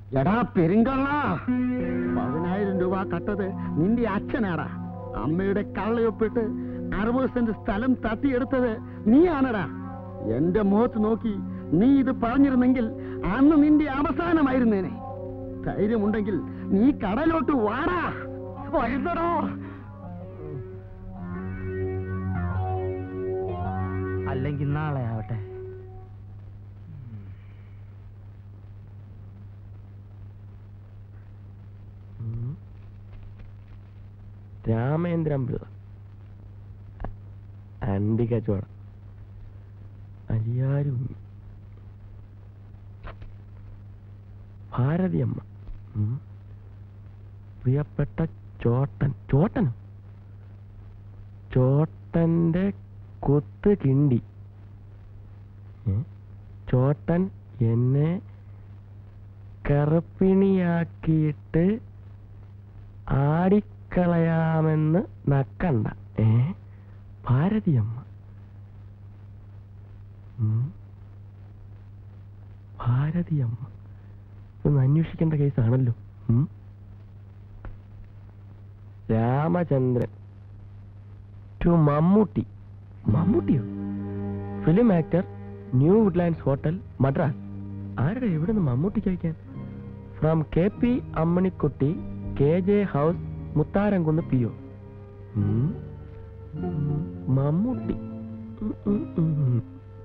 എടാ പെരുങ്കള്ള പതിനായിരം രൂപ കട്ടത് നിന്റെ അച്ഛനാടാ അമ്മയുടെ കള്ളയൊപ്പിട്ട് അറുപത് സെന്റ് സ്ഥലം തട്ടിയെടുത്തത് നീയാണടാ എന്റെ മുഖത്ത് നോക്കി നീ ഇത് പറഞ്ഞിരുന്നെങ്കിൽ അന്ന് നിന്റെ അവസാനമായിരുന്നേനെ ധൈര്യമുണ്ടെങ്കിൽ നീ കടലോട്ട് വാടാ വരുന്നടോ അല്ലെങ്കിൽ നാളെ ആവട്ടെ രാമേന്ദ്രൻ പിള്ള അണ്ടി കച്ചവടം അലിയാരും ഭാരതിയമ്മ ഉം. പ്രിയപ്പെട്ട ചോട്ടൻ ചോട്ടനും ചോട്ടന്റെ കുത്ത് കിണ്ടി ഏ? ചോട്ടൻ എന്നെ കറുപ്പിണിയാക്കിയിട്ട് ആടിക്കളയാമെന്ന് നക്കണ്ട ഏ ഭാരതിയമ്മ ഉം. ഭാരതിയമ്മ ഒന്ന് അന്വേഷിക്കേണ്ട കേസാണല്ലോ ഉം. രാമചന്ദ്രൻ ടു മമ്മൂട്ടി മമ്മൂട്ടിയോ film actor new Woodlands hotel Madras ആരുടെ എവിടെ നിന്ന് മമ്മൂട്ടി ചോദിക്കാൻ from K P Ammanikutty K J house Mutharamkunnu P O Mammootty ഉം, ഉം, ഉം, ഉം.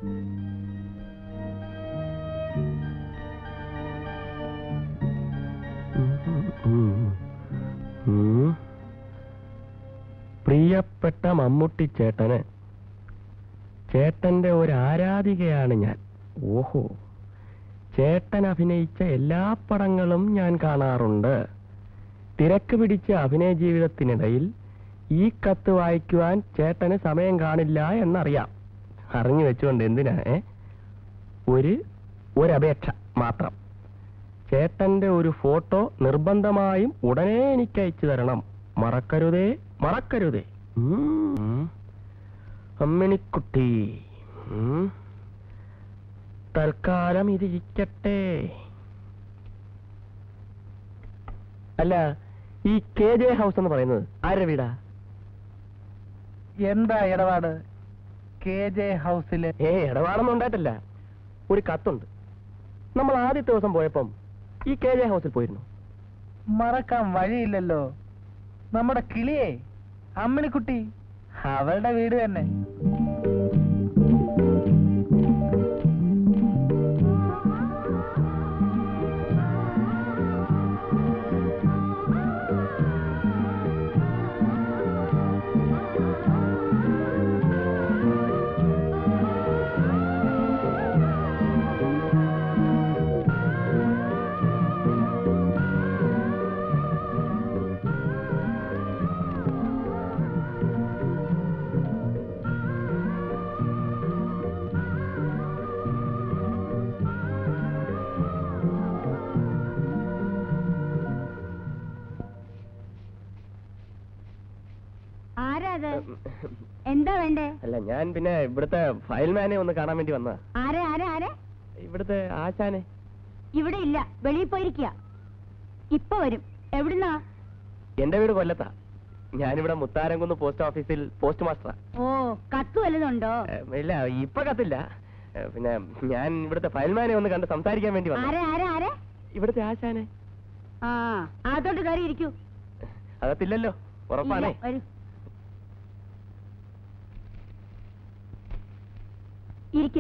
ഉം, ഉം, ഉം. പ്രിയപ്പെട്ട മമ്മൂട്ടി ചേട്ടന് ചേട്ടന്റെ ഒരു ആരാധികയാണ് ഞാൻ ഓഹോ ചേട്ടൻ അഭിനയിച്ച എല്ലാ പടങ്ങളും ഞാൻ കാണാറുണ്ട് തിരക്ക് പിടിച്ച അഭിനയ ജീവിതത്തിനിടയിൽ ഈ കത്ത് വായിക്കുവാൻ ചേട്ടന് സമയം കാണില്ല എന്നറിയാം അറിഞ്ഞു വെച്ചുകൊണ്ട് എന്തിനാ ഏ ഒരു ഒരപേക്ഷ മാത്രം ചേട്ടന്റെ ഒരു ഫോട്ടോ നിർബന്ധമായും ഉടനെ എനിക്ക് അയച്ചു തരണം മറക്കരുതേ മറക്കരുതേ ഉം. അമ്മിണിക്കുട്ടി ഉം. തൽക്കാലം ഇതിരിക്കട്ടെ അല്ല ഈ കെ ജെ ഹൗസ് എന്ന് പറയുന്നത് ആരുടെ വീടാ എന്താ ഇടപാട് കെ ജെ ഹൗസിലെ ഏ ഇടപാടൊന്നും ഉണ്ടായിട്ടില്ല ഒരു കത്തുണ്ട് നമ്മൾ ആദ്യത്തെ ദിവസം പോയപ്പം ഈ കെ ജെ ഹൗസിൽ പോയിരുന്നു മറക്കാൻ വഴിയില്ലല്ലോ നമ്മുടെ കിളിയെ അമ്മിണിക്കുട്ടി അവളുടെ വീട് തന്നെ ആരാ അത് എന്താ വേണ്ടേ അല്ല ഞാൻ പിന്നെ ഇവിടുത്തെ ഫയൽമാനെ ഒന്ന് കാണാൻ വേണ്ടി വന്നതാ ആരെ ആരെ ആരെ ഇവിടുത്തെ ആശാനെ ഇവിടെ ഇല്ല വെളിയിൽ പോയിരിക്കുക ഇപ്പൊ വരും എവിടുന്നാ എന്റെ വീട് കൊല്ലത്താ ഞാനിവിടെ മുത്താരംകുന്ന് പോസ്റ്റ് ഓഫീസിൽ പോസ്റ്റ് മാസ്റ്ററാ ഓ കത്ത് വല്ലതുണ്ടോ ഏ, ഇല്ല ഇപ്പൊ കത്തില്ല ഏ, പിന്നെ ഞാൻ ഇവിടുത്തെ ഫയൽമാനെ ഒന്ന് കണ്ട് സംസാരിക്കാൻ വേണ്ടി വന്നു ആരെ ആരെ ആരെ ഇവിടുത്തെ ആശാനെ ആ അതോട്ട് കയറി ഇരിക്കൂ അകത്തില്ലല്ലോ ഉറപ്പാണേ ഇല്ല, വരൂ ഇരിക്ക്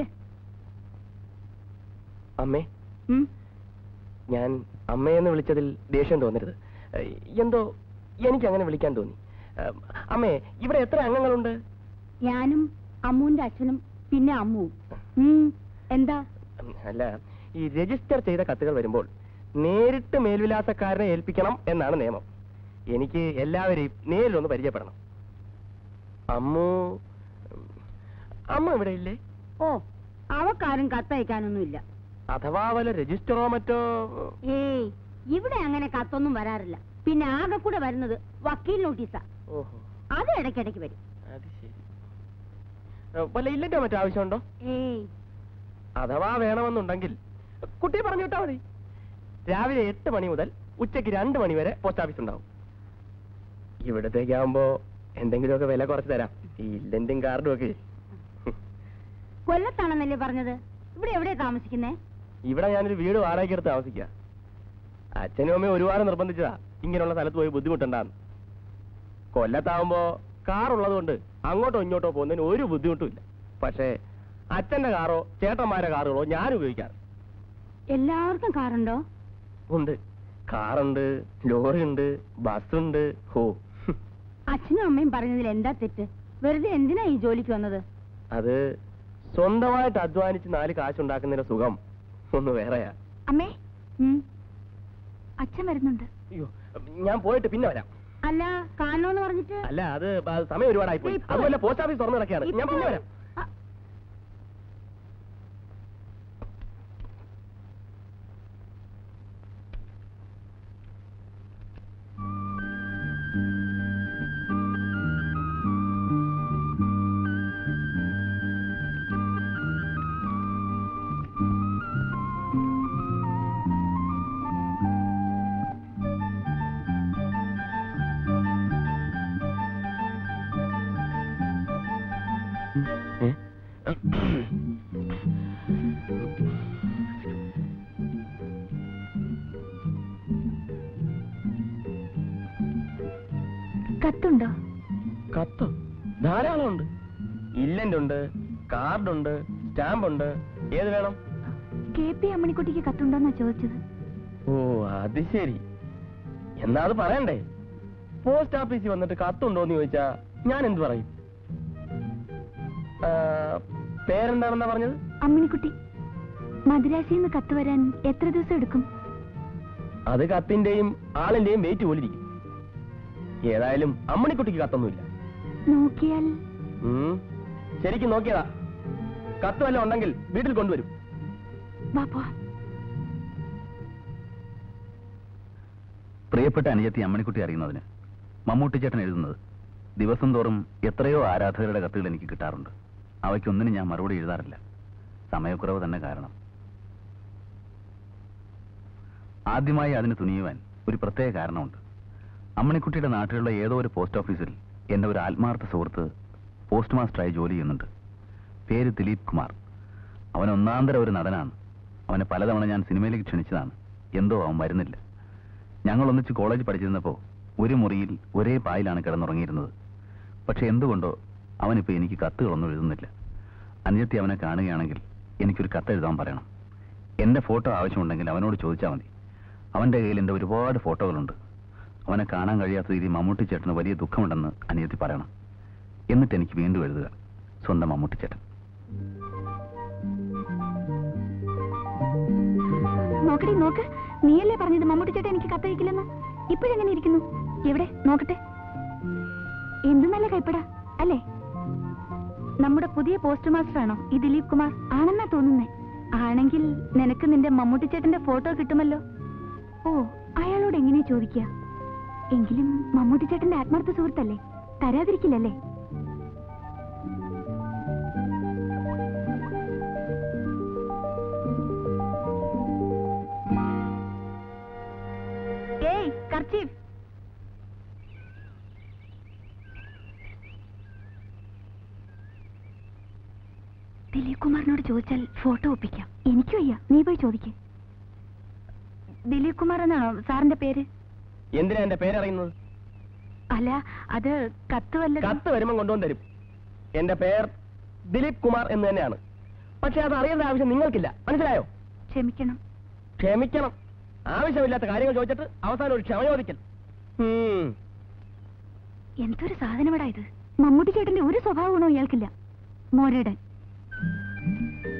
അമ്മേ ഉം. ഞാൻ അമ്മയെന്ന് വിളിച്ചതിൽ ദേഷ്യം തോന്നരുത് ഏ, എന്തോ എനിക്ക് അങ്ങനെ വിളിക്കാൻ തോന്നി ഏ, അമ്മേ ഇവിടെ എത്ര അംഗങ്ങളുണ്ട് ഞാനും അമ്മുവിന്റെ അച്ഛനും പിന്നെ അമ്മുവും ഉം, എന്താ ഉം, അല്ല ഈ രജിസ്റ്റർ ചെയ്ത കത്തുകൾ വരുമ്പോൾ നേരിട്ട് മേൽവിലാസക്കാരനെ ഏൽപ്പിക്കണം എന്നാണ് നിയമം എനിക്ക് എല്ലാവരെയും നേരിലൊന്ന് പരിചയപ്പെടണം അമ്മു ഉം, അമ്മ ഇവിടെ ഇല്ലേ ഓ അവക്കാരും കത്തയക്കാനൊന്നുമില്ല അഥവാ വല്ല രജിസ്റ്ററോ മറ്റോ ഏയ് ഇവിടെ അങ്ങനെ കത്തൊന്നും വരാറില്ല പിന്നെ ആകെ കൂടെ വരുന്നത് വക്കീൽ നോട്ടീസാ ഓഹോ അത് ഇടയ്ക്കിടയ്ക്ക് വരും അത് ശരി ഏ, വല്ല ഇല്ലറ്റോ മറ്റോ ആവശ്യമുണ്ടോ ഏയ് അഥവാ വേണമെന്നുണ്ടെങ്കിൽ കുട്ടിയെ പറഞ്ഞു വിട്ടാ മതി രാവിലെ എട്ട് മണി മുതൽ ഉച്ചയ്ക്ക് രണ്ട് മണി വരെ പോസ്റ്റ് ഓഫീസ് ഉണ്ടാവും ഇവിടത്തേക്കാവുമ്പോ എന്തെങ്കിലുമൊക്കെ വില കുറച്ച് തരാം ഈ ഇല്ലന്റും കാർഡും ഒക്കെ കൊല്ലത്താണെന്നല്ലേ പറഞ്ഞത് ഇവിടെ എവിടെയാ താമസിക്കുന്നേ ഇവിടെ ഞാനൊരു വീട് വാടകയ്ക്ക് എടുത്ത് താമസിക്കുക അച്ഛനും അമ്മയും ഒരുപാട് നിർബന്ധിച്ചതാ ഇങ്ങനെയുള്ള സ്ഥലത്ത് പോയി ബുദ്ധിമുട്ടുണ്ടാന്ന് കൊല്ലത്താവുമ്പോ കാറുള്ളത് കൊണ്ട് അങ്ങോട്ടോ ഇങ്ങോട്ടോ പോകുന്നതിന് ഒരു ബുദ്ധിമുട്ടും ഇല്ല പക്ഷേ അച്ഛന്റെ കാറോ ചേട്ടന്മാരുടെ കാറുകളോ ഞാൻ ഉപയോഗിക്കാറ് എല്ലാവർക്കും കാറുണ്ടോ ഉണ്ട് കാറുണ്ട് ലോറിയുണ്ട് ബസ്സുണ്ട് ഹോ അച്ഛനും അമ്മയും പറഞ്ഞതിൽ എന്താ തെറ്റ് വെറുതെ എന്തിനാ ഈ ജോലിക്ക് വന്നത് അത് സ്വന്തമായിട്ട് അധ്വാനിച്ച് നാല് കാശുണ്ടാക്കുന്നതിന്റെ സുഖം ഒന്ന് വേറെയാ അമ്മേ അച്ഛൻ വരുന്നുണ്ട് അയ്യോ ഞാൻ പോയിട്ട് പിന്നെ വരാം അല്ല കാണണോന്ന് പറഞ്ഞിട്ട് അല്ല അത് അത് സമയം ഒരുപാടായി പോയി ഇപ്പൊ അതുപോലെ പോസ്റ്റ് ഓഫീസ് തുറന്നു കിടക്കുകയാണ് ഞാൻ പിന്നെ വരാം ആ, ഏ? കത്തുണ്ടോ കത്തോ ധാരാളം ഉണ്ട് ഇല്ലന്റ് ഉണ്ട് കാർഡുണ്ട് സ്റ്റാമ്പ് ഉണ്ട് ഏത് വേണം കെ പി അമ്മണിക്കുട്ടിക്ക് കത്തുണ്ടോന്നാ ചോദിച്ചത് ഓ അത് ശരി എന്നാ അത് പറയണ്ടേ പോസ്റ്റ് ഓഫീസിൽ വന്നിട്ട് കത്തുണ്ടോന്ന് ചോദിച്ചാ ഞാൻ എന്ത് പറയും ആ, പേരെന്താണെന്നാ പറഞ്ഞത് അമ്മിണിക്കുട്ടി മദ്രാസിൽ നിന്ന് കത്ത് വരാൻ എത്ര ദിവസം എടുക്കും അത് കത്തിന്റെയും ആളിന്റെയും വെയിറ്റ് പോലിരിക്കും ഏതായാലും അമ്മണിക്കുട്ടിക്ക് കത്തൊന്നുമില്ല നോക്കിയാൽ ഉം. ശരിക്കും നോക്കിയതാ കത്ത് വല്ലതും ഉണ്ടെങ്കിൽ വീട്ടിൽ കൊണ്ടുവരും ബാപ്പോ പ്രിയപ്പെട്ട അനുജത്തി അമ്മണിക്കുട്ടി അറിയുന്നതിന് മമ്മൂട്ടി ചേട്ടൻ എഴുതുന്നത് ദിവസം തോറും എത്രയോ ആരാധകരുടെ കത്തുകൾ എനിക്ക് കിട്ടാറുണ്ട് അവയ്ക്കൊന്നിനും ഞാൻ മറുപടി എഴുതാറില്ല സമയക്കുറവ് തന്നെ കാരണം ആദ്യമായി അതിന് തുനിയുവാൻ ഒരു പ്രത്യേക കാരണമുണ്ട് അമ്മണിക്കുട്ടിയുടെ നാട്ടിലുള്ള ഏതോ ഒരു പോസ്റ്റ് ഓഫീസിൽ എന്റെ ഒരു ആത്മാർത്ഥ സുഹൃത്ത് പോസ്റ്റ് മാസ്റ്ററായി ജോലി ചെയ്യുന്നുണ്ട് പേര് ദിലീപ് കുമാർ അവൻ ഒന്നാന്തര ഒരു നടനാണ് അവനെ പലതവണ ഞാൻ സിനിമയിലേക്ക് ക്ഷണിച്ചതാണ് എന്തോ അവൻ വരുന്നില്ല ഞങ്ങൾ ഒന്നിച്ച് കോളേജ് പഠിച്ചിരുന്നപ്പോൾ ഒരു മുറിയിൽ ഒരേ പായിലാണ് കിടന്നുറങ്ങിയിരുന്നത് പക്ഷെ എന്തുകൊണ്ടോ അവനിപ്പോൾ എനിക്ക് കത്തുകളൊന്നും എഴുതുന്നില്ല അനുജത്തി അവനെ കാണുകയാണെങ്കിൽ എനിക്കൊരു കത്ത് എഴുതാൻ പറയണം എൻ്റെ ഫോട്ടോ ആവശ്യമുണ്ടെങ്കിൽ അവനോട് ചോദിച്ചാൽ മതി അവൻ്റെ കയ്യിൽ എൻ്റെ ഒരുപാട് ഫോട്ടോകളുണ്ട് അവനെ കാണാൻ കഴിയാത്ത രീതിയിൽ മമ്മൂട്ടി ചേട്ടന് വലിയ ദുഃഖമുണ്ടെന്ന് അനിയത്തി പറയണം എന്നിട്ട് എനിക്ക് വീണ്ടും എഴുതുക സ്വന്തം മമ്മൂട്ടി ചേട്ടൻ നോക്കടി നോക്ക് നീയല്ലേ പറഞ്ഞത് മമ്മൂട്ടി ചേട്ടൻ എനിക്ക് കത്തയക്കില്ലെന്ന് ഇപ്പോഴെങ്ങനെ ഇരിക്കുന്നു എവിടെ നോക്കട്ടെ എന്ത് നല്ല കൈപ്പട അല്ലേ നമ്മുടെ പുതിയ പോസ്റ്റ് മാസ്റ്റർ ആണോ ഈ ദിലീപ് കുമാർ ആണെന്നാ തോന്നുന്നേ ആണെങ്കിൽ നിനക്ക് നിന്റെ മമ്മൂട്ടി ചേട്ടന്റെ ഫോട്ടോ കിട്ടുമല്ലോ ഓ അയാളോട് എങ്ങനെയാ ചോദിക്കുക എങ്കിലും മമ്മൂട്ടി ചേട്ടന്റെ ആത്മാർത്ഥ സുഹൃത്തല്ലേ തരാതിരിക്കില്ലല്ലേ ഏയ് കർച്ചീഫ് ദിലീപ് കുമാറിനോട് ചോദിച്ചാൽ ഫോട്ടോ ഒപ്പിക്കാം എനിക്കും വയ്യ നീ പോയി ചോദിക്ക് ദിലീപ് കുമാർ എന്നാണോ സാറിന്റെ പേര് എന്തിനാ എന്റെ പേരറിയുന്നത് അല്ല അത് കത്ത് വല്ലതും കത്ത് വരുമ്പം കൊണ്ടുവന്ന് തരും എന്റെ പേർ ദിലീപ് കുമാർ എന്ന് തന്നെയാണ് പക്ഷെ അത് അറിയേണ്ട ആവശ്യം നിങ്ങൾക്കില്ല മനസ്സിലായോ ക്ഷമിക്കണം ക്ഷമിക്കണം ആവശ്യമില്ലാത്ത കാര്യങ്ങൾ ചോദിച്ചിട്ട് അവസാനം ഒരു ക്ഷമ ചോദിക്കൽ ഉം. എന്തൊരു സാധനമടാ ഇത് മമ്മൂട്ടി ചേട്ടന്റെ ഒരു സ്വഭാവ ഗുണവും ഇയാൾക്കില്ല മോരേടൻ